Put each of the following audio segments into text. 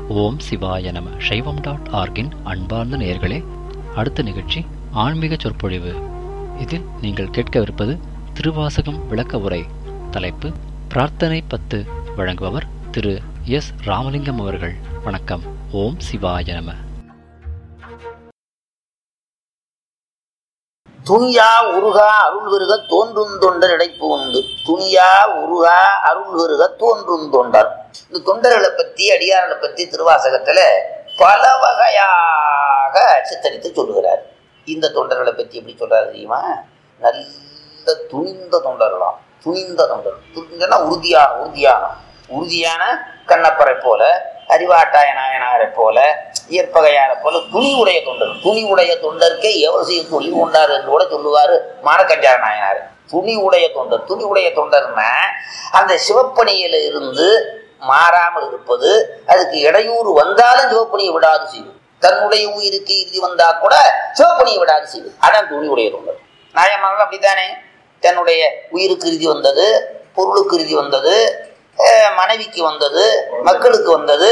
ஓம் சிவாய நம சைவம் டாட் ஆர்கின் அன்பார்ந்த நேயர்களே அடுத்த நிகழ்ச்சி ஆன்மீக சொற்பொழிவு இதில் நீங்கள் கேட்கவிருப்பது திருவாசகம் விளக்க உரை தலைப்பு பிரார்த்தனை பத்து வழங்குபவர் திரு எஸ் ராமலிங்கம் அவர்கள் வணக்கம் ஓம் சிவாய நம துணியா உருகா அருள் வருக தோன்றும் தொண்டர் இடைப்பு உண்டு துணியா உருகா அருள் வருக தோன்றும் தொண்டர் இந்த தொண்டர்களை பத்தி அடியார்களை பத்தி திருவாசகத்துல பல வகையாக சித்தரித்து சொல்லுகிறார் இந்த தொண்டர்களை பத்தி எப்படி சொல்றாரு தெரியுமா நல்ல துணிந்த தொண்டர்களாம் துணிந்த தொண்டர் துணிந்தனா உறுதியான உறுதியான உறுதியான கண்ணப்பரை போல அறிவாட்டாய நாயனாரை போல இயற்பகையாரை போல துணி உடைய தொண்டர் துணி உடைய தொண்டருக்கே எவர் செய்ய தொழில் கொண்டார் என்று கூட சொல்லுவாரு மானக்கஞ்சார நாயனார் துணி உடைய தொண்டர் துணி உடைய தொண்டர்னா அந்த சிவப்பணியில இருந்து மாறாமல் இருப்பது அதுக்கு இடையூறு வந்தாலும் சிவப்பணியை விடாது செய்யும் தன்னுடைய உயிருக்கு இறுதி வந்தா கூட சிவப்பணியை விடாது செய்யும் அதான் துணி உடைய தொண்டர் நாயமானது அப்படித்தானே தன்னுடைய உயிருக்கு இறுதி வந்தது பொருளுக்கு இறுதி வந்தது அஹ் மனைவிக்கு வந்தது மக்களுக்கு வந்தது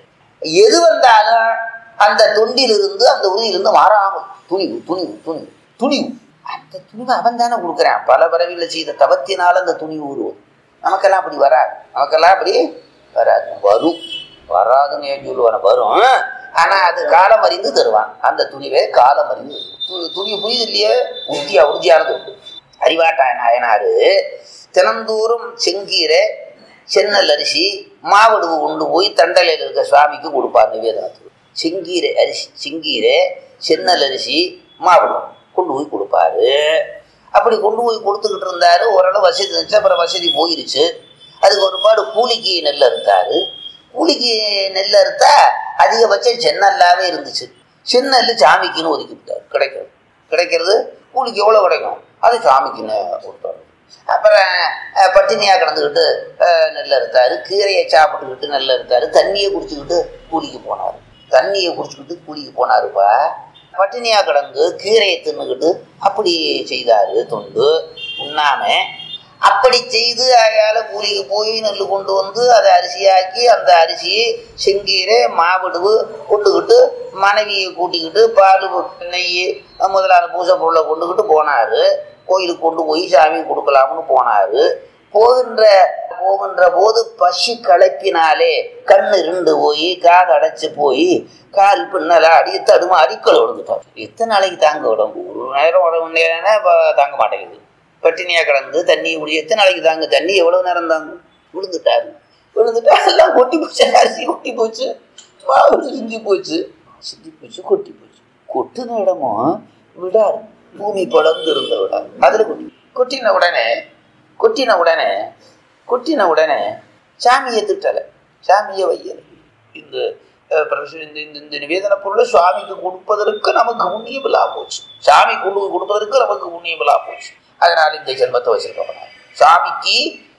எது வந்தாலும் அந்த தொண்டிலிருந்து அந்த உறுதியிலிருந்து மாறாமல் துணிவு துணிவு துணிவு துணிவு அந்த துணிவு அவன் தானே கொடுக்குறான் பல பறவையில் செய்த தவத்தினால அந்த துணிவு உருவம் நமக்கெல்லாம் அப்படி வராது நமக்கெல்லாம் அப்படி வராது வரும் வராதுன்னு ஏன் சொல்லுவான வரும் ஆனா அது காலம் அறிந்து தருவான் அந்த துணிவே காலம் அறிந்து து- துணிவு புரியுது இல்லையே உறுதியா உறுதியானது உண்டு அறிவாட்டாய நாயனாரு தினந்தோறும் செங்கீரை சென்னல் அரிசி மாவடுவு கொண்டு போய் தண்டலையில் இருக்க சுவாமிக்கு கொடுப்பார் நிவேதனத்துக்கு செங்கீரை அரிசி செங்கீரை சென்னல் அரிசி மாவடுவு கொண்டு போய் கொடுப்பாரு அப்படி கொண்டு போய் கொடுத்துக்கிட்டு இருந்தாரு ஓரளவு வசதி இருந்துச்சு அப்புறம் வசதி போயிருச்சு அதுக்கு ஒருபாடு கூலிக்கு நெல் அறுத்தாரு கூலிக்கு நெல் அறுத்தா அதிகபட்சம் சென்னல்லாவே இருந்துச்சு சென்னல் சாமிக்குன்னு ஒதுக்கி விட்டார் கிடைக்கிறது கிடைக்கிறது கூலிக்கு எவ்வளோ கிடைக்கும் அது சாமிக்குன்னு கொடுத்தாரு அப்புறம் அஹ், பட்டினியா கிடந்துக்கிட்டு அஹ், நெல் அறுத்தாரு கீரையை சாப்பிட்டுக்கிட்டு நெல் அறுத்தாரு தண்ணியை குடிச்சுக்கிட்டு கூலிக்கு போனார் தண்ணியை குடிச்சுக்கிட்டு கூலிக்கு போனாருப்பா பட்டினியா கிடந்து கீரையை தின்னுக்கிட்டு அப்படி செய்தாரு தொண்டு உண்ணாம அப்படி செய்து அயால கூலிக்கு போய் நெல் கொண்டு வந்து அதை அரிசியாக்கி அந்த அரிசியை செங்கீரை மாவிடுவு கொண்டுக்கிட்டு மனைவியை கூட்டிக்கிட்டு பால் நெய் முதலான பூஜை பொருளை கொண்டுக்கிட்டு போனாரு கோயிலுக்கு கொண்டு போய் சாமி கொடுக்கலாம்னு போனாரு போகின்ற போகின்ற போது பசி களைப்பினாலே கண்ணு இருண்டு போய் காது அடைச்சு போய் கால் பின்னல அடி தடுமா அடிக்கல் விழுந்துட்டார் எத்தனை நாளைக்கு தாங்க உடம்பு ஒரு நேரம் உடம்பு நேரம்னா இப்போ தாங்க மாட்டேங்குது பட்டினியா கிடந்து தண்ணி குடி எத்தனை நாளைக்கு தாங்க தண்ணி எவ்வளவு நேரம் தாங்க விழுந்துட்டாரு விழுந்துட்டா எல்லாம் கொட்டி போச்சு அரிசி கொட்டி போச்சு மாவு சிந்தி போச்சு சிந்தி போச்சு கொட்டி போச்சு கொட்டுன இடமும் விடாது பூமி படர்ந்து இருந்த விடாது அதுல கொட்டி கொட்டின உடனே கொட்டின உடனே கொட்டின உடனே சாமியை திட்டலை சாமியை வையலை இந்த அஹ், பிரச- இந்த இந்த- இந்த நிவேதன பொருளை சுவாமிக்கு கொடுப்பதற்கு நமக்கு புண்ணியம் இல்லா போச்சு சாமி கொண்டு போய் கொடுப்பதற்கு நமக்கு புண்ணியம் இல்லா போச்சு அதனால இந்த ஜென்மத்தை வச்சிருக்கோம் சாமிக்கு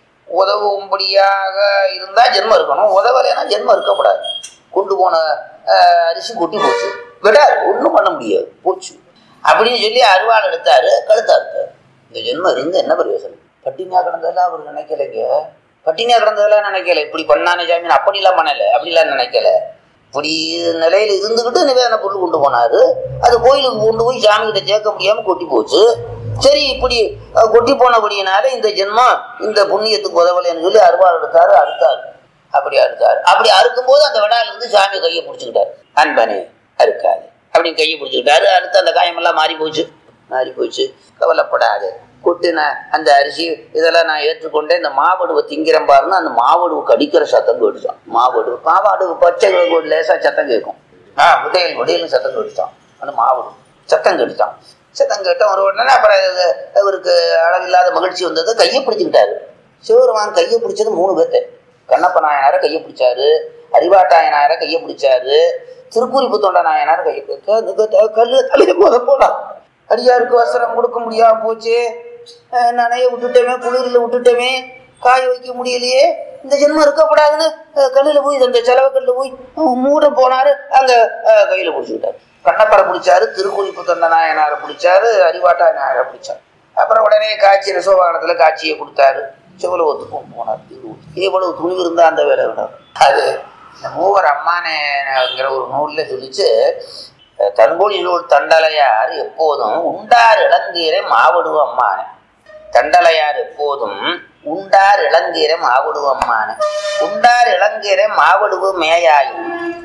உதவும்படியாக இருந்தா ஜென்மம் இருக்கணும் உதவலைன்னா ஜென்மம் இருக்கக்கூடாது கொண்டு போன அஹ், அரிசி கொட்டி போச்சு விடாது ஒன்றும் பண்ண முடியாது போச்சு அப்படின்னு சொல்லி அருவாள் எடுத்தாரு கழுத்தா எடுத்தாரு இந்த ஜென்மம் இருந்து என்ன பிரயோசனம் பட்டினியா கிடந்ததெல்லாம் அவர் நினைக்கலைங்க பட்டினியா கிடந்ததெல்லாம் நினைக்கல இப்படி பண்ணானே சாமி அப்படிலாம் பண்ணல அப்படிலாம் நினைக்கல இப்படி நிலையில இருந்துகிட்டு நிவேதன பொருள் கொண்டு போனாரு அது கோயிலுக்கு கொண்டு போய் சாமி கிட்ட சேர்க்க முடியாம கொட்டி போச்சு சரி இப்படி அஹ், கொட்டி போனபடியினால இந்த ஜென்மம் இந்த புண்ணியத்துக்கு உதவலைன்னு சொல்லி அருவாள் எடுத்தாரு அறுத்தாரு அப்படி அறுத்தாரு அப்படி அறுக்கும்போது அந்த விடால இருந்து சாமி கையை பிடிச்சிக்கிட்டாரு அன்பனே அறுக்காது அப்படின்னு கையை பிடிச்சிக்கிட்டாரு அடுத்து அந்த காயமெல்லாம் மாறி போச்சு மாறி போச்சு கவலைப்படாது கொட்டின அந்த அரிசி இதெல்லாம் நான் ஏற்றுக்கொண்டேன் இந்த மாவடுவை திங்கிறேன் பாருன்னு அந்த மாவடுவு கடிக்கிற சத்தம் கேட்டுச்சான் மாவடு மாவாடு பச்சை ஒரு லேசா சத்தம் கேட்கும் ஆ விடையல் விடையல் சத்தம் கேட்டுச்சான் அந்த மாவடு சத்தம் கேட்டுச்சான் சத்தம் கேட்ட ஒரு உடனே அப்புறம் இது அவருக்கு அளவில்லாத மகிழ்ச்சி வந்தது கையை பிடிச்சிக்கிட்டாரு சிவருமான் கையை பிடிச்சது மூணு பேர்த்த கண்ணப்ப நாயனாரை கையை பிடிச்சாரு அறிவாட்டாயனாரை கையை பிடிச்சாரு திருக்குறிப்பு தொண்ட நாயனார் கையை பிடிச்சா கல்லு தலையை போத போடா அடியாருக்கு வஸ்திரம் கொடுக்க முடியாம போச்சு அஹ் நனைய விட்டுட்டோமே குளிரில் விட்டுட்டோமே காய வைக்க முடியலையே இந்த ஜென்மம் இருக்கக்கூடாதுன்னு அஹ் கல்லுல போய் அந்த செலவு கல்லுல போய் அஹ் மூட போனாரு அங்க அஹ் கையில பிடிச்சிக்கிட்டாரு கண்ணப்பரை பிடிச்சாரு திருக்குறிப்பு தொண்ட நாயனாரை பிடிச்சாரு அறிவாட்டாய நாயனாரை பிடிச்சாரு அப்புறம் உடனே காட்சி ரிசோபாகனத்துல காட்சியை கொடுத்தாரு செவல ஒத்துக்கும் போனார் இவ்வளவு துணிவு இருந்தா அந்த வேலை விடாது அது இந்த மூவர் அம்மானேங்கிற ஒரு நூல்ல சொல்லிச்சு அஹ், தன்பொழி நூல் தண்டலையார் எப்போதும் உண்டார் இளங்கீரை மாவடு அம்மானே தண்டலையார் எப்போதும் உண்டார் இளங்கீரை மாவடு அம்மானே உண்டார் இளங்கீரை மாவடுவு மேயாயும்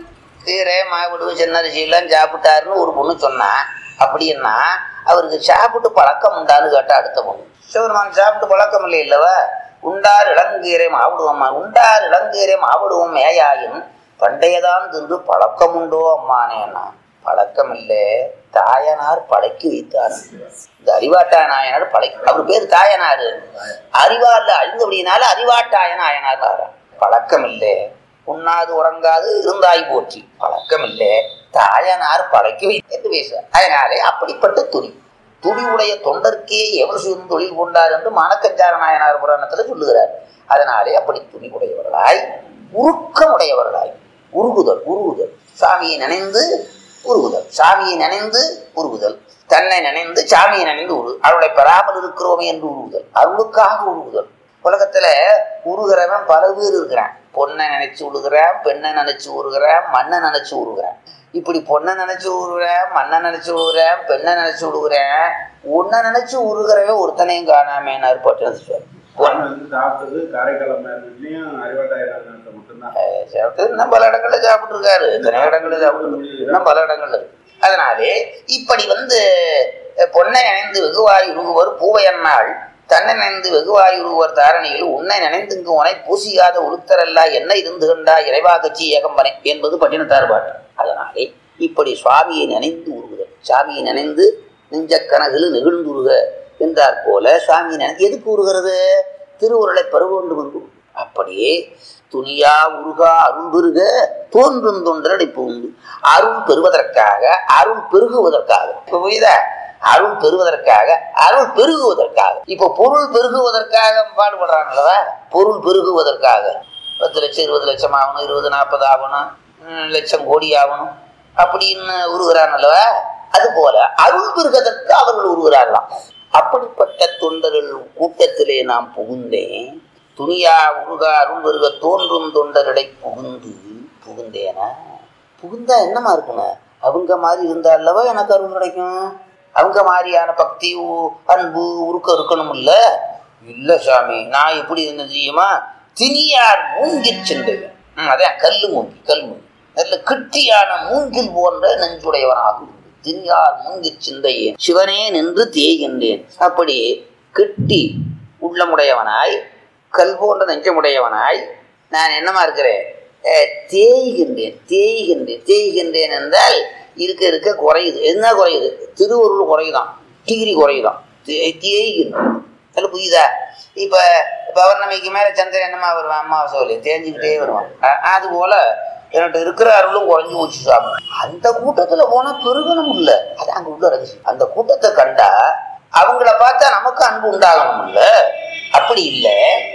கீரை மாவிடுவு சின்னரிசி எல்லாம் சாப்பிட்டாருன்னு ஒரு பொண்ணு சொன்னா அப்படின்னா அவருக்கு சாப்பிட்டு பழக்கம் உண்டான்னு கேட்டா அடுத்த பொண்ணு சிவருமான் சாப்பிட்டு பழக்கம் இல்லை இல்லவா உண்டார் இளங்கீரை மாவிடுவம்மா உண்டார் இளங்கீரை மாவிடுவோம் மேயாயின் பண்டையதான் தின்று பழக்கம் உண்டோ அம்மானேன்னா பழக்கம் இல்லை தாயனார் பழக்கி வைத்தார் இந்த அறிவாட்டா நாயனார் பழக்கி அவர் பேர் தாயனாரு அறிவார்ல அழிந்தபடினால அறிவாட்டாய நாயனார் பழக்கம் இல்லை உண்ணாது உறங்காது இருந்தாய் போற்றி பழக்கம் இல்லை தாயனார் பழக்கி வை என்று பேசுவார் அதனாலே அப்படிப்பட்ட துணி துணி உடைய தொண்டர்க்கே எவ்வளவு சிவன் தொழில் கொண்டார் என்று மானக்கஞ்சார நாயனார் புராணத்துல சொல்லுகிறார் அதனாலே அப்படி துணி உடையவர்களாய் உருக்கமுடையவர்களாய் உருகுதல் உருகுதல் சாமியை நினைந்து உருகுதல் சாமியை நினைந்து உருகுதல் தன்னை நினைந்து சாமியை நினைந்து உரு அவருடைய பெறாமல் இருக்கிறோமே என்று உருகுதல் அருளுக்காக உருகுதல் உலகத்துல உருகிறவன் பல பேர் இருக்கிறான் பொண்ணை நினைச்சு உருகிறான் பெண்ணை நினைச்சு உருகிறான் மண்ணை நினைச்சு உருகிறான் இப்படி பொண்ணை நினைச்சு உருகிறேன் மண்ணை நினைச்சு உருகிறேன் பெண்ணை நினைச்சு உருகிறேன் உன்னை நினைச்சு உருகிறவன் ஒருத்தனையும் காணாமேனாரு பட்டு நான் வந்து சாப்பிட்டது காரைக்கால் மேலேயும் அறிவாட்டாயிரம் மட்டும்தான் சாப்பிட்டு இன்னும் பல இடங்கள்ல சாப்பிட்டு இருக்காரு எத்தனை இடங்கள்ல சாப்பிட்டு இன்னும் பல இடங்கள்ல இருக்கு அதனாலே இப்படி வந்து அஹ், பொன்னை நினைந்து வெகுவாய் உருகுவர் பூவையன்னாள் தன்னை நினைந்து வெகுவாய் உருகுவர் தாரணியில் உன்னை நினைந்துங்கு உனை பூசியாத உளுத்தரல்லா என்ன இருந்து கண்டா இறைவா கட்சி ஏகம்பனை என்பது பட்டினத்தார் பாட்டு அதனாலே இப்படி சுவாமியை நினைந்து உருகுதல் சாமியை நினைந்து நெஞ்ச கனகில் நெகிழ்ந்துருக என்றார் போல சுவாமி நினை எதுக்கு உருகிறது திருவுருளை பெற வேண்டும் என்று உருகு. அப்படியே துணியா உருகா அருள் பெருக தோன்றும் தொண்டரடை பூண்டு அருள் பெறுவதற்காக அருள் பெருகுவதற்காக இப்ப புரியுதா அருள் பெறுவதற்காக அருள் பெருகுவதற்காக இப்ப பொருள் பெருகுவதற்காக பாடுபடுறாங்களவா பொருள் பெருகுவதற்காக பத்து லட்சம் இருபது லட்சம் ஆகணும் இருபது நாற்பது ஆகணும் ம், லட்சம் கோடி ஆகணும் அப்படின்னு உருகிறான் அல்லவா அது போல அருள் பெருகதற்கு அவர்கள் உருகிறார்களாம் அப்படிப்பட்ட தொண்டர்கள் கூட்டத்திலே நாம் புகுந்தேன் துணியா உருகா அருள் பெருக தோன்றும் தொண்டரிடை புகுந்து புகுந்தேனா புகுந்தா என்னமா இருக்குங்க அவங்க மாதிரி இருந்தா அல்லவா எனக்கு அருள் கிடைக்கும் அவங்க மாதிரியான பக்தி உ- அன்பு உருக்கம் இருக்கணும் இல்ல இல்ல சாமி நான் எப்படி இருந்தது தெரியுமா திணியார் மூங்கில் சென்றேன் ம், அதான் கல்லு மூங்கி கல் மூங்கி நல்ல கிட்டியான மூங்கில் போன்ற நெஞ்சுடையவனாகும் திணியார் மூங்கில் சிந்தையே சிவனே நின்று தேய்கின்றேன் அப்படி கெட்டி உள்ளமுடையவனாய் கல் போன்ற நெஞ்சமுடையவனாய் நான் என்னமா இருக்கிறேன் அஹ், தேய்கின்றேன் தேய்கின்றேன் தேய்கின்றேன் என்றால் இருக்க இருக்க குறையுது என்ன குறையுது திருவருள் குறையுதான் டிகிரி குறையுதான் தே- தேய்கின்றேன் அதில் புரியுதா இப்போ பௌர்ணமிக்கு மேலே சந்திரன் என்னமா வருவான் அமாவாசை வழி தேஞ்சுக்கிட்டே வருவான் அ- அது போல என்கிட்ட இருக்கிற அருளும் குறைஞ்சு போச்சு சாமி அந்த கூட்டத்துல போனா பெருகணும் இல்ல அது அங்க உள்ள ரகசியம் அந்த கூட்டத்தை கண்டா அவங்கள பார்த்தா நமக்கு அன்பு உண்டாகணும் இல்ல அப்படி இல்ல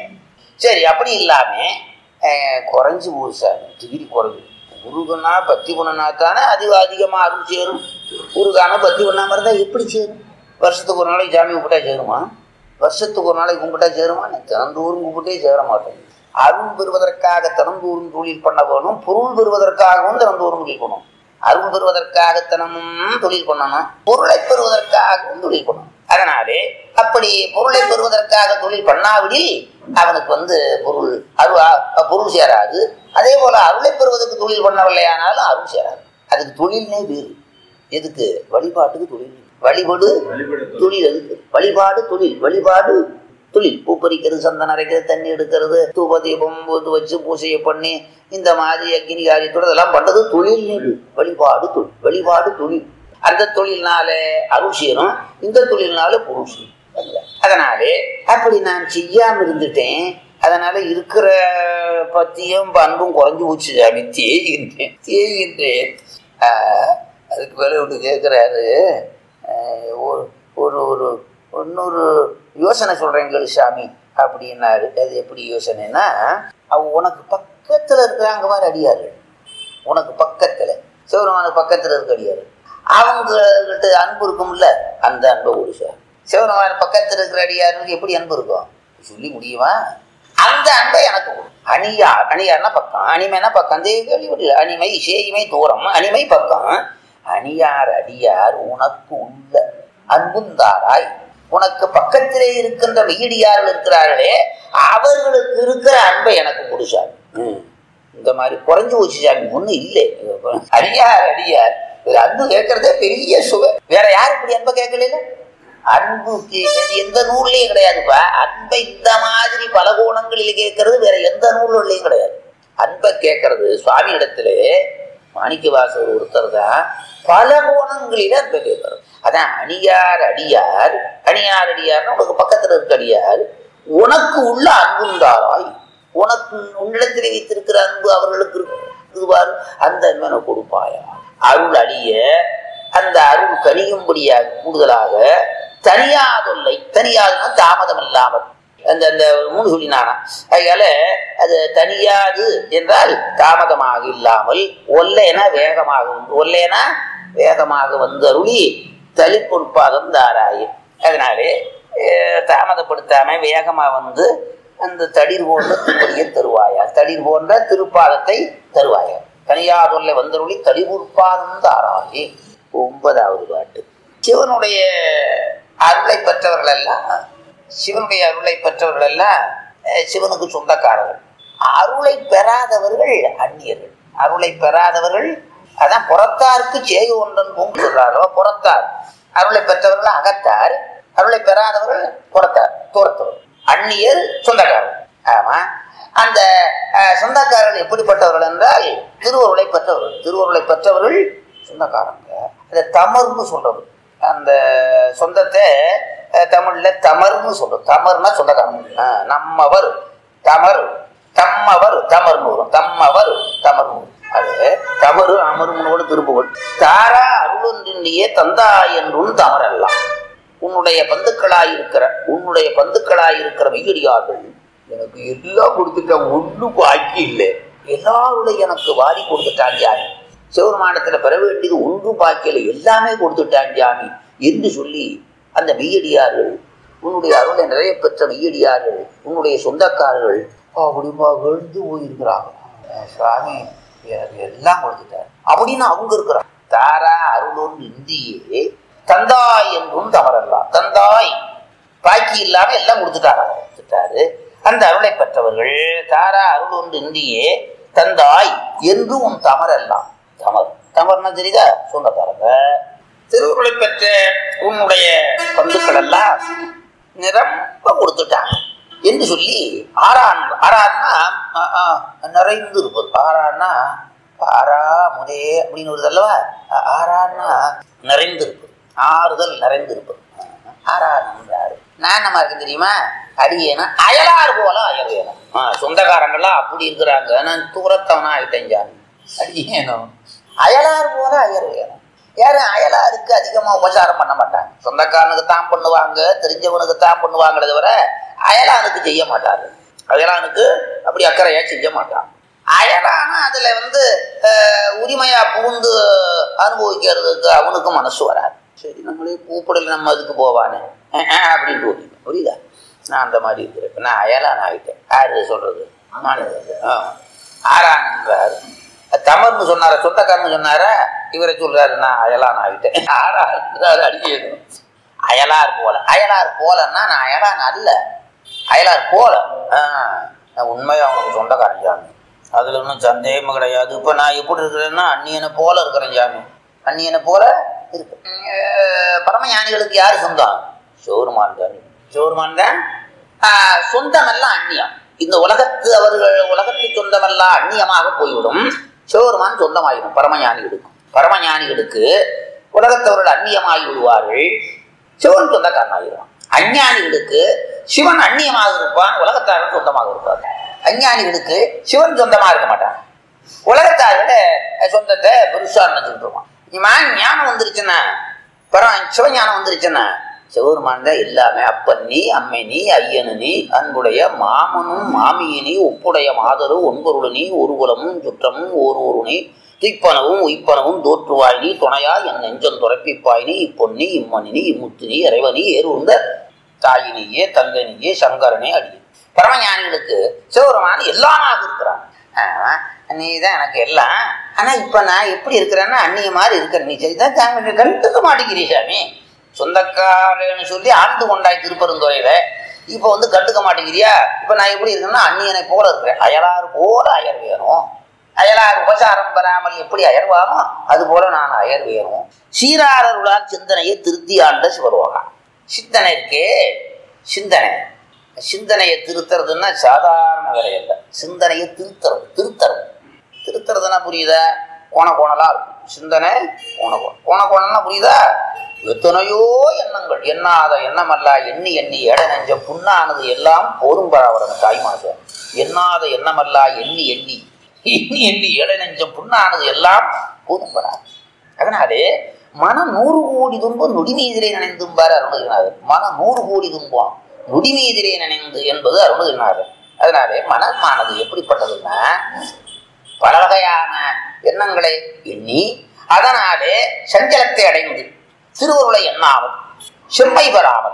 சரி அப்படி இல்லாம அஹ், குறைஞ்சு போகுது சார் டிகிரி குறைஞ்சு முருகனா பக்தி பண்ணனா தானே அதிக அதிகமா அருள் சேரும் முருகான பக்தி பண்ணாம இருந்தா எப்படி சேரும் வருஷத்துக்கு ஒரு நாளைக்கு சாமி கும்பிட்டா சேருமா வருஷத்துக்கு ஒரு நாளைக்கு கும்பிட்டா சேருமா நான் தினந்தோறும் கும்பிட்டே சேர மாட்டேன் அருள் பெறுவதற்காக தினந்தோறும் தொழில் பண்ண வேணும் பொருள் பெறுவதற்காகவும் தினந்தோறும் தொழில் பண்ணணும் அருள் பெறுவதற்காக தினமும் தொழில் பண்ணணும் பொருளை பெறுவதற்காகவும் தொழில் பண்ணணும் அதனாலே அப்படி பொருளை பெறுவதற்காக தொழில் பண்ணாவிடில் அவனுக்கு வந்து பொருள் அரு அ- பொருள் சேராது அதே போல அருளை பெறுவதற்கு தொழில் பண்ணவில்லையானாலும் அருள் சேராது அதுக்கு தொழில்னே வேறு எதுக்கு வழிபாட்டுக்கு தொழில் வழிபடு வழிபட தொழில் எதுக்கு வழிபாடு தொழில் வழிபாடு தொழில் பூ பறிக்கிறது சந்தனம் அரைக்கிறது தண்ணி எடுக்கிறது தூப தீபம் ஊத்து வச்சு பூஜையை பண்ணி இந்த மாதிரி அக்னி காரியத்தோட இதெல்லாம் பண்றது தொழில் இது. வழிபாடு தொழில் வழிபாடு தொழில் அந்த தொழில்னால அருள் சேரும் இந்த தொழில்னால பொருள் சேரும் சரிங்களா? அதனாலே அப்படி நான் செய்யாம இருந்துட்டேன் அதனால இருக்கிற பத்தியும் பண்பும் குறைஞ்சு போச்சு சாமி தேய்கின்றேன் தேய்கின்றேன் ஆஹ், அதுக்கு மேலே ஒன்று கேட்குறாரு ஒரு ஒரு ஒரு இன்னொரு யோசனை சொல்கிறேன் கேளு சாமி அப்படின்னாரு அது எப்படி யோசனைன்னா அவ உனக்கு பக்கத்தில் இருக்கிறாங்க மாதிரி அடியாரு உனக்கு பக்கத்தில் சிவருமானுக்கு பக்கத்தில் இருக்க அடியாரு அவங்ககிட்ட அன்பு இருக்கும்ல அந்த அன்பை கொடு சார் சிவருமான பக்கத்தில் இருக்கிற அடியாருக்கு எப்படி அன்பு இருக்கும் சொல்லி முடியுமா அந்த அன்பை எனக்கு கொடு அணியார் அணியார்னா பக்கம் அணிமைனா பக்கம் அதே கேள்வி அணிமை சேயிமை தூரம் அணிமை பக்கம் அணியார் அடியார் உனக்கு உள்ள அன்புந்தாராய் உனக்கு பக்கத்திலே இருக்கின்ற வெயிடியார்கள் இருக்கிறார்களே அவர்களுக்கு இருக்கிற அன்பை எனக்கு கொடுசாமி ம். இந்த மாதிரி குறைஞ்சு போச்சு சாமி ஒண்ணும் இல்லை அடியார் அடியார் இது அன்பு கேட்கறதே பெரிய சுவை வேற யாரும் இப்படி அன்பை கேட்கல அன்பு கேட்கறது எந்த நூல்லையும் கிடையாதுப்பா அன்பை இந்த மாதிரி பல கோணங்களில் கேட்கறது வேற எந்த நூல்லையும் கிடையாது அன்பை கேட்கறது சுவாமி இடத்திலே மாணிக்க வாசகர் ஒருத்தர் தான் பல கோணங்களில அன்பை கேட்கறது அதான் அணியார் அடியார் அணியார் அடியார்னு உனக்கு பக்கத்துல இருக்க அடியார் உனக்கு உள்ள அன்புண்டாராய் உனக்கு உன்னிடத்தில் வைத்திருக்கிற அன்பு அவர்களுக்கு இருக்குவார் அந்த அன்பை எனக்கு கொடுப்பாயா அருள் அடிய அந்த அருள் கனியும்படியாக கூடுதலாக தனியாதொல்லை தனியாதுன்னா தாமதம் இல்லாமல் அந்த அந்த மூணு சொல்லினானா அதனால அது தனியாது என்றால் தாமதமாக இல்லாமல் ஒல்லைனா வேகமாக வந்து ஒல்லைனா வேகமாக வந்து அருளி தளிப்பொற்பாதம் தாராயி அதனாலே அஹ், தாமதப்படுத்தாம வேகமா வந்து அந்த தளிர் போன்ற திருவடியை தருவாயா தளிர் போன்ற திருப்பாதத்தை தருவாயா தனியாதொல்லை வந்தருளி தளிர்பாதம் தாராயி ஒன்பதாவது பாட்டு சிவனுடைய அருளை பெற்றவர்கள் எல்லாம் சிவனுடைய அருளை பெற்றவர்கள் எல்லாம் அஹ், சிவனுக்கு சொந்தக்காரர்கள் அருளை பெறாதவர்கள் அந்நியர்கள் அருளை பெறாதவர்கள் அதான் புறத்தாருக்கு சேய் ஒன்றன் பூங்கு சொல்றாரோ புறத்தார் அருளை பெற்றவர்கள் அகத்தார் அருளை பெறாதவர்கள் புறத்தார் தூரத்தவர் அந்நியர் சொந்தக்காரர் ஆமா அந்த அஹ், சொந்தக்காரர்கள் எப்படிப்பட்டவர்கள் என்றால் திருவருளை பெற்றவர்கள் திருவருளை பெற்றவர்கள் சொந்தக்காரங்க அதை தமர்னு சொல்றது அந்த சொந்தத்தை அஹ், தமிழ்ல தமர்னு சொல்றது தமர்னா சொந்தக்காரங்க அஹ், நம்மவர் தமர் தம்மவர் தமர்னு வரும் தம்மவர் தமர்னு வரும். அது தவறு அமருமனோடு திருப்புகள் தாரா அருளொன்றின்றியே தந்தா என்றும் தமரல்லாம் உன்னுடைய பந்துக்களாய் இருக்கிற உன்னுடைய பந்துக்களாய் இருக்கிற மெய்யடியார்கள் எனக்கு எல்லாம் கொடுத்துட்டான் ஒன்றும் பாக்கி இல்லை எல்லாருடைய எனக்கு வாரி கொடுத்துட்டான் ஜாமி சிவபெருமானத்துல பெற வேண்டியது ஒன்றும் பாக்கியில எல்லாமே கொடுத்துட்டான் ஜாமி என்று சொல்லி அந்த மெய்யடியார்கள் உன்னுடைய அருளை நிறைய பெற்ற மெய்யடியார்கள் உன்னுடைய சொந்தக்காரர்கள் அப்படிமா எழுந்து போயிருக்கிறாங்க அஹ் சுவாமி எனக்கு எல்லாம் கொடுத்துட்டார் அப்படின்னு அவங்க இருக்கிறாங்க தாரா அருளோன் இந்தியே தந்தாய் என்றும் தவறல்லாம் தந்தாய் பாக்கி இல்லாம எல்லாம் கொடுத்துட்டாரா கொடுத்துட்டாரு அந்த அருளை பெற்றவர்கள் தாரா அருள் ஒன்று இந்தியே தந்தாய் என்று உன் தமரெல்லாம் தமர் தமர்னா தெரியுதா சொந்தக்காரங்க திருவுருளை பெற்ற உன்னுடைய பந்துக்கள் எல்லாம் நிரம்ப கொடுத்துட்டாங்க என்று சொல்லி ஆறான் ஆறான்னா ஆ, ஆ, நிறைந்து இருப்பது ஆறான்னா ஆறா முதே அப்படின்னு வருது அல்லவா ஆ- ஆறான்னா நிறைந்து இருப்பது ஆறுதல் நிறைந்து இருப்பது ஆறான் என்றாரு நான் நம்ம இருக்கு தெரியுமா அடியேனா அயலார் போல அயல் வேணும் ஆ, சொந்தக்காரங்கெல்லாம் அப்படி இருக்கிறாங்க நான் தூரத்தவனா ஆயிட்டேன் ஜாமி அடியேனும் அயலார் போல அயர் வேணும் யாரும் அயலாருக்கு அதிகமா உபசாரம் பண்ண மாட்டாங்க சொந்தக்காரனுக்கு தான் பண்ணுவாங்க தெரிஞ்சவனுக்கு தான் பண்ணுவாங்களே தவிர அயலானுக்கு செய்ய மாட்டாரு அயலானுக்கு அப்படி அக்கறையா செய்ய மாட்டான் அயலான அதுல வந்து அஹ், உரிமையா புகுந்து அனுபவிக்கிறதுக்கு அவனுக்கு மனசு வராது சரி நம்மளே கூப்பிடல நம்ம அதுக்கு போவானே அஹ், அஹ் அப்படின்ட்டு ஓடிங்க புரியுதா நான் அந்த மாதிரி இருக்கிறேன் இப்ப நான் அயலான் ஆகிட்டேன் யாரு சொல்றது நானே ஆ. ஆறான்ன்றாரு தமர்னு சொன்னார சொந்தக்காரன்னு சொன்னாரா இவரை சொல்றாரு நான் அயலான் ஆகிட்டேன் ஆறான்றாரு அடிக்கணும் அயலார் போல அயலார் போலன்னா நான் அயலான் அல்ல அயலார் போல ஆ, நான் உண்மையா அவனுக்கு சொந்தக்காரன் சாமி அதுல ஒன்றும் சந்தேகமும் கிடையாது இப்ப நான் எப்படி இருக்கிறேன்னா அந்நியனை போல இருக்கிறேன் சாமி அந்நியனை போல இருக்கு அஹ், பரமஞானிகளுக்கு யாரு சொந்தம் சிவருமான் தான் சிவருமான் தான் ஆஹ், சொந்தமெல்லாம் அந்நியம் இந்த உலகத்து அவர்கள் உலகத்து சொந்தமெல்லாம் அந்நியமாக போய்விடும் சிவருமான் சொந்தமாயிடும் பரமஞானிகளுக்கு பரமஞானிகளுக்கு உலகத்தவர்கள் அந்நியமாகி விடுவார்கள் சிவன் சொந்தக்காரனாகிடுவான் அஞ்ஞானிகளுக்கு சிவன் அந்நியமாக இருப்பான் உலகத்தார்கள் சொந்தமாக இருப்பார் அஞ்ஞானிகளுக்கு சிவன் சொந்தமா இருக்க மாட்டான் உலகத்தாரோட சொந்தத்தை பெருசா நினைச்சுட்டு இருப்பான் இவன் ஞானம் வந்துருச்சுன்னா பரம் சிவஞானம் வந்துருச்சுன்னா சிவருமான் தான் எல்லாமே அப்பன் நீ அம்மை நீ ஐயனு நீ அன்புடைய மாமனும் மாமியினி ஒப்புடைய மாதரு ஒன்பொருள் நீ ஒரு குலமும் சுற்றமும் ஓர் ஒரு நீ துய்ப்பனவும் உய்ப்பனவும் தோற்றுவாய் நீ துணையா என் நெஞ்சம் துறப்பிப்பாய் நீ இப்பொன்னி இம்மணினி இம்முத்தினி இறைவனி ஏறுந்த தாயினியே தங்கனியே சங்கரனே அடி பரமஞானிகளுக்கு சிவபெருமான் எல்லாமாக இருக்கிறான் ஆமா, நீ தான் எனக்கு எல்லாம் ஆனா இப்ப நான் எப்படி இருக்கிறேன்னா அந்நிய மாதிரி இருக்கிற நீ செய்தான் தாங்க கண்டுக்க மாட்டேங்கிறீ சாமி சொந்தக்காரன்னு சொல்லி ஆண்டு கொண்டாய் திருப்பெருந்துறையில இப்ப வந்து கண்டுக்க மாட்டேங்கிறியா இப்ப நான் எப்படி இருக்கேன்னா அந்நியனை போல இருக்கிறேன் அயலாறு போல அயர் வேணும் அயலார் உபசாரம் பெறாமல் எப்படி அயர்வானோ அது போல நான் அயர் வேணும் சீராரருளால் சிந்தனையை திருத்தி ஆண்ட சிவரோகா சிந்தனை இருக்கே சிந்தனை சிந்தனையை திருத்துறதுன்னா சாதாரண வேலை இல்லை சிந்தனையை திருத்துறது திருத்துறது திருத்துறதுன்னா புரியுதா கோண கோணலா இருக்கும் சிந்தனை கோண கோணம் கோண கோணம்னா புரியுதா எத்தனையோ எண்ணங்கள் எண்ணாத எண்ணமல்லா எண்ணி எண்ணி ஏட நெஞ்ச புண்ணானது எல்லாம் போதும் பராவரன் தாய்மாசம் எண்ணாத எண்ணமல்லா எண்ணி எண்ணி எண்ணி எண்ணி ஏட நெஞ்சம் புண்ணானது எல்லாம் போதும் பரா அதனாலே மனம் நூறு கோடி துன்பம் நொடி மீதிலே நினைந்தும்பார் அருணுகிறார் மனம் நூறு கோடி துன்பம் நொடி மீதிலே நினைந்து என்பது அருணுகிறார் அதனாலே மனமானது எப்படிப்பட்டதுன்னா பல வகையான எண்ணங்களை எண்ணி அதனாலே சஞ்சலத்தை அடைந்து திருவருளை எண்ணாமல் செம்மை பெறாமல்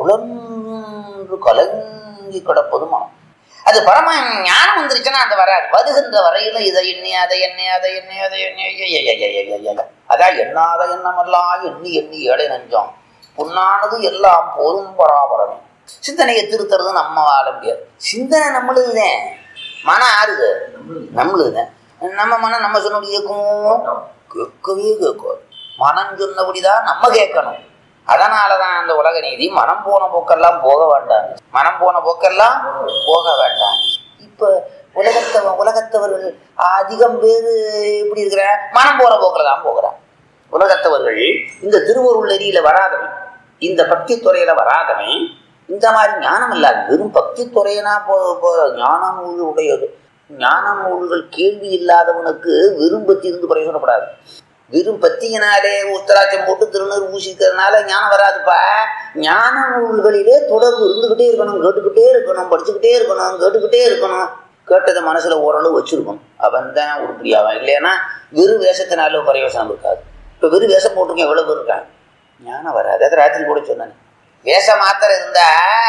உழன்று கலங்கி கிடப்பது மனம் அது பரம ஞானம் வந்துருச்சுன்னா அந்த வராது வருகின்ற வரையில இதை எண்ணி அதை எண்ணி அதை எண்ணி அதை எண்ணி ஐய, ஐய, ஐய, ஐய, ஐய, ஐய. அதான் எண்ணாத எண்ணமெல்லாம் எண்ணி எண்ணி ஏழை நெஞ்சம் புண்ணானது எல்லாம் போதும் பராபரமே சிந்தனையை திருத்துறது நம்ம வாழ முடியாது சிந்தனை நம்மளுதுதான் மனம் ஆறுது நம்மளுதுதான் நம்ம மனம் நம்ம சொன்னபடி கேட்கும் கேட்கவே கேட்கும் மனம் சொன்னபடிதான் நம்ம கேட்கணும் அதனாலதான் அந்த உலக நீதி மனம் போன போக்கெல்லாம் போக வேண்டாம் மனம் போன போக்கெல்லாம் போக வேண்டாம் இப்ப உலகத்தவ உலகத்தவர்கள் அதிகம் பேர் எப்படி இருக்கிற மனம் போன போக்கில் தான் போகிறான் உலகத்தவர்கள் இந்த திருவருள் நெறியில வராதவன் இந்த பக்தி துறையில வராதவன் இந்த மாதிரி ஞானம் இல்லாத வெறும் பக்தி துறையனா போ போ- ஞான நூல் உடையது ஞான நூல்கள் கேள்வி இல்லாதவனுக்கு வெறும் பத்தி இருந்து பிரயோஜனப்படாது வெறும் பத்தியினாலே உத்தராட்சம் போட்டு திருநூறு பூசிக்கிறதுனால ஞானம் வராதுப்பா ஞான நூல்களிலே தொடர்பு இருந்துகிட்டே இருக்கணும் கேட்டுக்கிட்டே இருக்கணும் படிச்சுக்கிட்டே இருக்கணும் கேட்டுக்கிட்டே இருக்கணும் கேட்டதை மனசுல ஓரளவு வச்சிருக்கணும் அவன் தான் உருப்படியாவான் இல்லைன்னா வெறும் வேஷத்தினால பிரயோசனம் இருக்காது இப்போ வெறும் வேஷம் போட்டிருக்கேன் எவ்வளவு பேர் இருக்காங்க ஞானம் வராது அது ராத்திரி கூட சொன்னேன் வேஷம் மாத்திரம் இருந்தா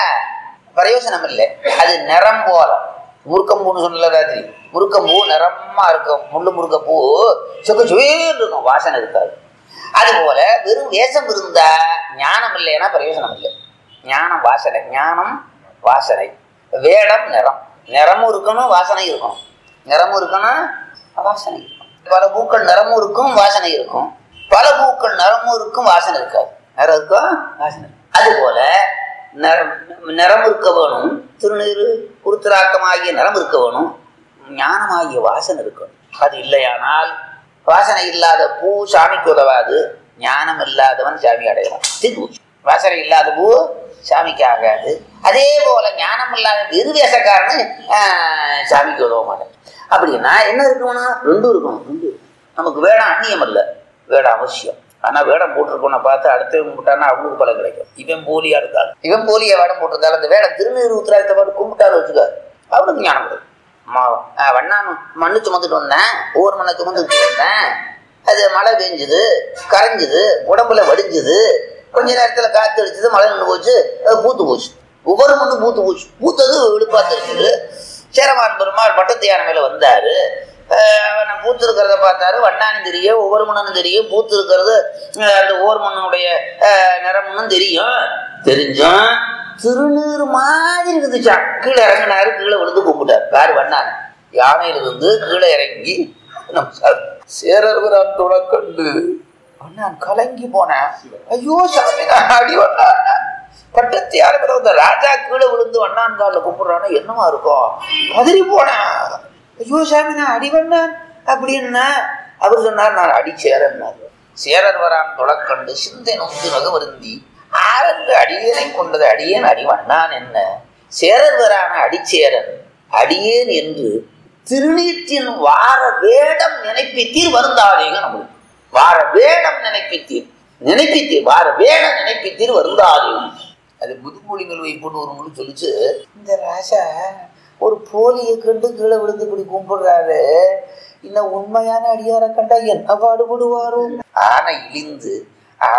பிரயோசனம் இல்லை அது நிறம் போல முருக்கம்பூன்னு சொன்னல ராத்திரி முருக்கம்பூ நிறமா இருக்கும் முள்ளு முருக்கப்பூ சொக்க சுவேன்னு இருக்கும் வாசனை இருக்காது அது போல வெறும் வேஷம் இருந்தா ஞானம் இல்லைன்னா பிரயோஜனம் இல்லை ஞானம் வாசனை ஞானம் வாசனை வேடம் நிறம் நிறமும் இருக்கணும் வாசனை இருக்கணும் நிறமும் இருக்கணும் வாசனை இருக்கணும் பல பூக்கள் நிறமும் இருக்கும் வாசனை இருக்கும் பல பூக்கள் நிறமும் இருக்கும் வாசனை இருக்காது நிறம் இருக்கும் வாசனை இருக்கும். அது போல நிறம் நிறம் இருக்க வேணும் திருநீறு குருத்திராக்கமாகிய நிறம் இருக்க வேணும் ஞானமாகிய வாசனை இருக்கணும் அது இல்லையானால் வாசனை இல்லாத பூ சாமிக்கு உதவாது ஞானம் இல்லாதவன் சாமி அடையலாம் திரு வாசனை இல்லாத பூ சாமிக்கு ஆகாது அதே போல ஞானம் இல்லாத வெறுவேசக்காரனு ஆஹ், சாமிக்கு உதவ மாட்டேன் அப்படின்னா என்ன இருக்கணும் ரெண்டும் இருக்கணும் ரெண்டு நமக்கு வேடம் அந்நியம் அல்ல வேடம் அவசியம் ஆனா வேடம் போட்டிருக்கோன பார்த்து அடுத்தவன் கும்பிட்டானா அவனுக்கு பலன் கிடைக்கும் இவன் போலியா இருக்காள் இவன் போலியா வேடம் போட்டிருந்தாலும் அந்த வேடம் திருநீர் உத்திராயத்தை பார்த்து கும்பிட்டாரு வச்சுக்க அவனுக்கு ஞானம் கிடைக்கும் மா- ஆஹ் வண்ணான் மண்ணு சுமந்துட்டு வந்தேன் ஒவ்வொரு மண்ணை சுமந்துட்டு வந்தேன் அது மழை பெஞ்சுது கரைஞ்சுது உடம்புல வடிஞ்சுது கொஞ்ச நேரத்துல காத்து அடிச்சது மழை நின்று போச்சு அது பூத்து போச்சு ஒவ்வொரு மண்ணும் பூத்து போச்சு பூத்தது வெளுப்பா தெரிஞ்சது சேரமான் பெருமாள் பட்டத்து யானை மேல வந்தாரு ஆஹ் அவனை பூத்து இருக்கிறத பார்த்தாரு வண்ணானும் தெரியும் ஒவ்வொரு மண்ணும் தெரியும் பூத்து இருக்கிறது ஆஹ் அந்த ஒவ்வொரு மண்ணுடைய ஆஹ் நிறமும் தெரியும் தெரிஞ்சும் திருநீர் மாதிரி இருந்துச்சான் கீழே இறங்கினாரு கீழே விழுந்து கும்பிட்டார் யாரு வண்ணான் யானையில இருந்து கீழே இறங்கி நமஸ்காரம். சேரர் பிரான் துணக்கண்டு வண்ணான் கலங்கி போனேன் ஐயோ சாமி நான் அடி வண்ணான் பட்டத்து யாரு மேல வந்த ராஜா கீழே விழுந்து வண்ணான் காலில் கும்பிடுறான்னா என்னமா இருக்கும் பதறி போனேன் ஐயோ சாமி நான் அடி வண்ணான் அப்படின்னா அவர் சொன்னார் நான் அடி சேரன்னார் சேரர் வரான் துளக்கண்டு சிந்தை நொந்து நக வருந்தி ஆரன்று அடியேனை கொண்டது அடியேன் அடிவண்ணான் என்ன சேரர் வரான அடிச்சேரன் அடியேன் என்று திருநீற்றின் வார வேடம் நினைப்பித்தீர் வருந்தாதீங்க நம்மளுக்கு வார வேடம் நினைப்பித்தீர் நினைப்பித்தீர் வார வேடம் நினைப்பித்தீர் வருந்தாதீங்க அது முதுமொழிகள் வைப்புன்னு ஒரு மொழி சொல்லிச்சு இந்த ராஜா ஒரு போலியை கண்டு கீழே விழுந்து இப்படி கும்பிடுறாரு இன்னும் உண்மையான அடியாரை கண்டா என்ன பாடுபடுவாரோ ஆனை இழிந்து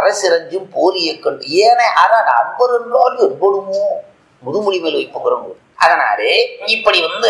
அரசிரஞ்சும் போலியை கண்டு ஏனை அரண் அன்பர் என்றால் என்படுமோ முதுமொழி மேல் வைப்புங்கிறவங்க அதனாலே இப்படி வந்து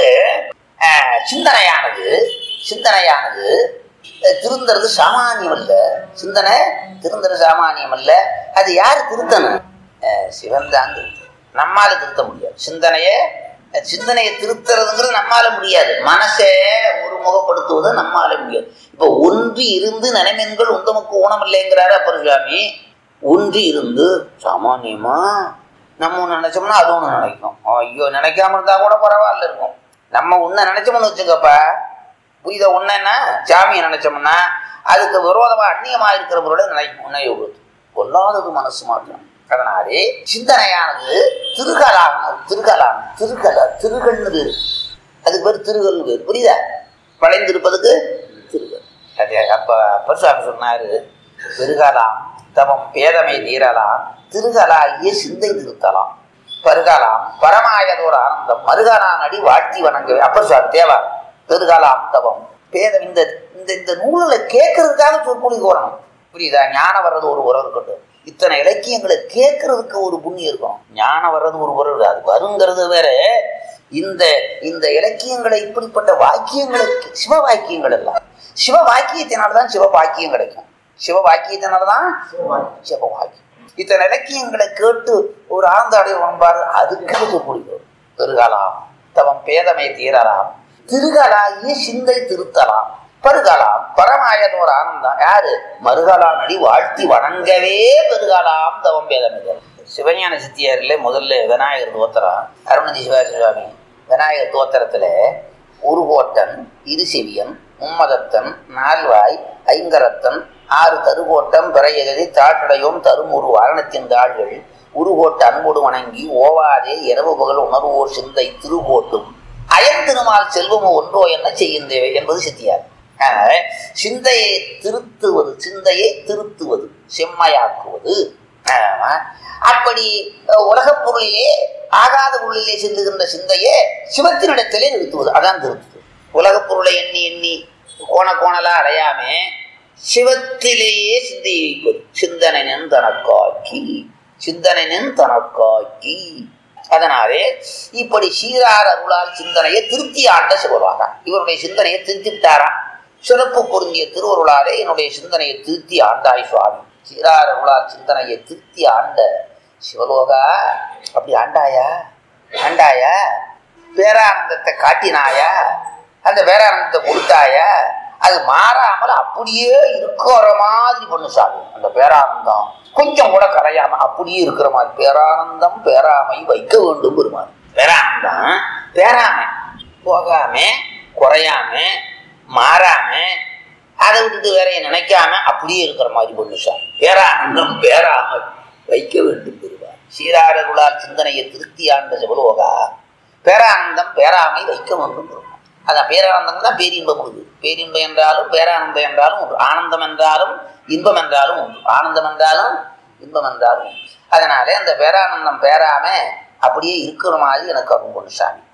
அஹ், சிந்தனையானது சிந்தனையானது அஹ், திருந்துறது சாமானியம் அல்ல சிந்தனை திருந்துறது சாமானியம் அல்ல அது யாரு திருத்தணும் அஹ், சிவன் தான் திருத்தணும். நம்மால திருத்த முடியாது சிந்தனையை அஹ், சிந்தனையை திருத்துறதுங்கிறது நம்மால முடியாது மனசை ஒரு முகப்படுத்துவது நம்மால முடியாது இப்ப ஒன்றி இருந்து நனைமென்கள் உந்தமுக்கு ஊனம் இல்லைங்கிறாரு அப்பர் சுவாமி ஒன்றி இருந்து சாமானியமா நம்ம ஒன்று நினைச்சோம்னா அது ஒன்று நினைக்கும் ஐயோ நினைக்காம இருந்தா கூட பரவாயில்ல இருக்கும் நம்ம உன்னை நினைச்சோம்னு வச்சுக்கப்பா புரியுதா உன்னைன்னா சாமியை நினைச்சோம்னா அதுக்கு விரோதமா அந்நியமா இருக்கிறவரோட நினைக்கும் உன்னை விடுது கொல்லாதது மனசு மாற்றம் அதனாலே சிந்தனையானது திருகலானது திருகலான திருகலா திருகல்னு பேரு அதுக்கு பேர் திருகல்னு பேர் புரியுதா வளைந்திருப்பதுக்கு திருகல் அது அப்ப பரசுவாமி சொன்னாரு பெருகலாம் தவம் பேதமை தீரலாம் திருகலாகிய சிந்தை திருத்தலாம் பருகலாம் பரமாயதோர் ஆனந்தம் மருகலான் அடி வாழ்த்தி வணங்கவே அப்பர் சுவாமி தேவா பெருகலாம் தவம் பேதம் இந்த இந்த இந்த நூல்களை கேட்கறதுக்காக சொற்பொழி வரணும் புரியுதா ஞானம் வர்றது ஒரு உறவு இருக்கட்டும் இத்தனை இலக்கியங்களை கேட்கறதுக்கு ஒரு புண்ணியம் இருக்கணும் ஞானம் வர்றது ஒரு உறவு அது வருங்கிறது வேற இந்த இந்த இலக்கியங்களை இப்படிப்பட்ட வாக்கியங்களை சிவ வாக்கியங்கள் எல்லாம் சிவ வாக்கியத்தினால்தான் சிவ பாக்கியம் கிடைக்கும் சிவ வாக்கியத்தினால்தான் சிவ வாக்கியம் இத்தனை இலக்கியங்களை கேட்டு ஒரு ஆழ்ந்த அடைவு பாரு அதுக்கு பிடிக்கும் பெருகலாம் தவம் பேதமை தீரலாம் திருகலாகிய சிந்தை திருத்தலாம் பருகலாம் பரமாயதோர் ஆனந்தம் யாரு மருகலாம் அடி வாழ்த்தி வணங்கவே பெருகலாம் தவம் பேதமை தீரலாம். சிவஞான சித்தியாரில் முதல்ல விநாயகர் தோத்திரம் அருணதி சிவாஜி சுவாமி விநாயகர் தோத்திரத்துல உருகோட்டன் இருசெவியன் மும்மதத்தன் நால்வாய் ஐங்கரத்தன் ஆறு தருகோட்டம் பிறையகதி தாட்டடையோம் தருமுரு வாரணத்தின் தாள்கள் உருகோட்ட அன்போடு வணங்கி ஓவாதே இரவு பகல் உணர்வோர் சிந்தை திருகோட்டும் அயந்திருமால் செல்வமோ ஒன்றோ என்ன செய்கின்றேவே என்பது சித்தியார் அதனால சிந்தையை திருத்துவது சிந்தையை திருத்துவது செம்மையாக்குவது ஆமா. அப்படி அஹ், உலகப் பொருளிலே ஆகாத பொருளிலே செல்லுகின்ற சிந்தையை சிவத்தினிடத்திலே நிறுத்துவது அதான் திருத்துவது உலகப் பொருளை எண்ணி எண்ணி கோண கோணலா அடையாம சிவத்திலேயே சிந்தையை வைப்பது சிந்தனையின் தனக்காக்கி சிந்தனையின் தனக்காக்கி அதனாலே இப்படி சீரார் அருளால் சிந்தனையை திருப்தி ஆண்ட சிவருவாங்க இவருடைய சிந்தனையை திருத்தி விட்டாராம் சிறப்பு பொருந்திய திருவருளாலே என்னுடைய சிந்தனையை திருத்தி ஆண்டாய் சுவாமி சீரார் அருளால் சிந்தனையை திருத்தி ஆண்ட சிவலோகா அப்படி ஆண்டாயா ஆண்டாயா பேரானந்தத்தை காட்டினாயா அந்த பேரானந்தத்தை கொடுத்தாயா அது மாறாமல் அப்படியே இருக்கிற மாதிரி பண்ணு சாமி அந்த பேரானந்தம் கொஞ்சம் கூட கரையாம அப்படியே இருக்கிற மாதிரி பேரானந்தம் பேராமை வைக்க வேண்டும் பெருமாள் பேரானந்தம் பேராமை போகாம குறையாம மாறாம அதை விட்டுட்டு வேற நினைக்காம அப்படியே இருக்கிற மாதிரி பண்ணு சாமி பேரானந்தம் பேராமை வைக்க வேண்டும் பெறுவார் சீராரருளால் சிந்தனையை திருத்தி ஆண்ட சிவலோகா பேரானந்தம் பேராமை வைக்க வேண்டும் பெறுவார் அதான் பேரானந்தம் தான் பேரின்பம் உண்டு பேரின்பம் என்றாலும் பேரானந்தம் என்றாலும் உண்டு ஆனந்தம் என்றாலும் இன்பம் என்றாலும் உண்டு ஆனந்தம் என்றாலும் இன்பம் என்றாலும் உண்டு அதனாலே அந்த பேரானந்தம் பேராம அப்படியே இருக்கிற மாதிரி எனக்கு அருள் கொண்டு சாமி